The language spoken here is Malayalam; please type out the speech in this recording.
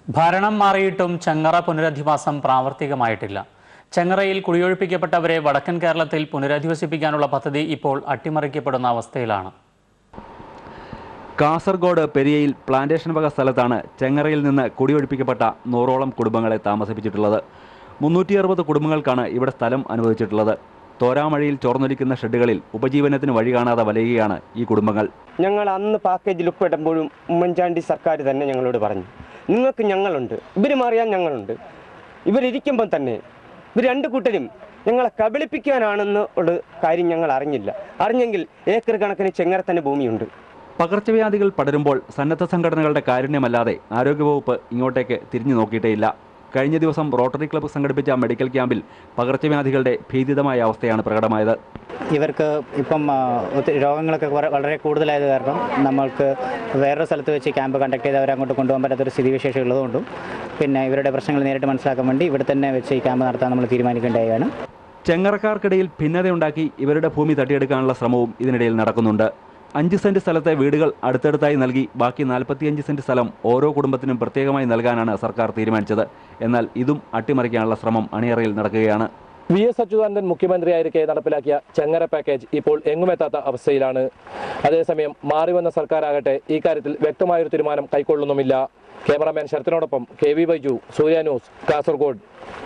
ഭരണം മാറിയിട്ടും ചെങ്ങറ പുനരധിവാസം പ്രാവർത്തികമായിട്ടില്ല ചെങ്ങറയിൽ കുടിയൊഴിപ്പിക്കപ്പെട്ടവരെ വടക്കൻ കേരളത്തിൽ പുനരധിവസിപ്പിക്കാനുള്ള പദ്ധതി ഇപ്പോൾ അട്ടിമറിക്കപ്പെടുന്ന അവസ്ഥയിലാണ് കാസർഗോഡ് പെരിയയിൽ പ്ലാന്റേഷൻ വക സ്ഥലത്താണ് ചെങ്ങറയിൽ നിന്ന് കുടിയൊഴിപ്പിക്കപ്പെട്ട നൂറോളം കുടുംബങ്ങളെ താമസിപ്പിച്ചിട്ടുള്ളത് മുന്നൂറ്റി അറുപത് കുടുംബങ്ങൾക്കാണ് ഇവിടെ സ്ഥലം അനുവദിച്ചിട്ടുള്ളത് തോരാമഴയിൽ ചോർന്നൊലിക്കുന്ന ഷെഡുകളിൽ ഉപജീവനത്തിന് വഴി കാണാതെ വലയുകയാണ് ഈ കുടുംബങ്ങൾ ഞങ്ങൾ അന്ന് പാക്കേജിൽ ഉൾപ്പെടുമ്പോഴും ഉമ്മൻചാണ്ടി സർക്കാർ തന്നെ ഞങ്ങളോട് പറഞ്ഞു നിങ്ങൾക്ക് ഞങ്ങളുണ്ട് ഇവർ മാറിയാൽ ഞങ്ങളുണ്ട് ഇവരിയ്ക്കുമ്പം തന്നെ ഇവർ രണ്ട് കൂട്ടരും ഞങ്ങളെ കബളിപ്പിക്കാനാണെന്ന് ഉള്ള കാര്യം ഞങ്ങൾ അറിഞ്ഞില്ല അറിഞ്ഞെങ്കിൽ ഏക്കർ കണക്കിന് ചെങ്ങര തന്നെ ഭൂമിയുണ്ട് പകർച്ചവ്യാധികൾ പടരുമ്പോൾ സന്നദ്ധ സംഘടനകളുടെ കാരുണ്യമല്ലാതെ ആരോഗ്യവകുപ്പ് ഇങ്ങോട്ടേക്ക് തിരിഞ്ഞു നോക്കിയിട്ടേയില്ല കഴിഞ്ഞ ദിവസം റോട്ടറി ക്ലബ്ബ് സംഘടിപ്പിച്ച മെഡിക്കൽ ക്യാമ്പിൽ പകർച്ചവ്യാധികളുടെ ഭീതിതമായ അവസ്ഥയാണ് പ്രകടമായത് ഇവർക്ക് ഇപ്പം ആ, ഒത്തിരി രോഗങ്ങളൊക്കെ കുറെ- വളരെ കൂടുതലായത് കാരണം നമ്മൾക്ക് വേറൊരു സ്ഥലത്ത് വെച്ച് ക്യാമ്പ് കണ്ടക്ട് ചെയ്ത് അവരെ അങ്ങോട്ട് കൊണ്ടുപോകാൻ പറ്റാത്തൊരു സ്ഥിതിവിശേഷം ഉള്ളതുകൊണ്ടും പിന്നെ ഇവരുടെ പ്രശ്നങ്ങൾ നേരിട്ട് മനസ്സിലാക്കാൻ വേണ്ടി ഇവിടെ തന്നെ വെച്ച് ഈ ക്യാമ്പ് നടത്താൻ നമ്മൾ തീരുമാനിക്കേണ്ടതാണ് ചെങ്ങറക്കാർക്കിടയിൽ ഭിന്നതയുണ്ടാക്കി ഇവരുടെ ഭൂമി തട്ടിയെടുക്കാനുള്ള ശ്രമവും ഇതിനിടയിൽ നടക്കുന്നുണ്ട് അഞ്ച് സെന്റ് സ്ഥലത്തെ വീടുകൾ അടുത്തടുത്തായി നൽകി ബാക്കി നാൽപ്പത്തിയഞ്ച് സെന്റ് സ്ഥലം ഓരോ കുടുംബത്തിനും പ്രത്യേകമായി നൽകാനാണ് സർക്കാർ തീരുമാനിച്ചത് എന്നാൽ ഇതും അട്ടിമറിക്കാനുള്ള ശ്രമം അണിയറയിൽ നടക്കുകയാണ് വി എസ് അച്യുതാനന്ദൻ മുഖ്യമന്ത്രിയായിരിക്കെ നടപ്പിലാക്കിയ ചെങ്ങര പാക്കേജ് ഇപ്പോൾ എങ്ങുമെത്താത്ത അവസ്ഥയിലാണ് അതേസമയം മാറി വന്ന സർക്കാരാകട്ടെ ഈ കാര്യത്തിൽ വ്യക്തമായൊരു തീരുമാനം കൈക്കൊള്ളുന്നുമില്ല ക്യാമറാമാൻ ശരത്തിനോടൊപ്പം K V Baiju Surya news Kasaragod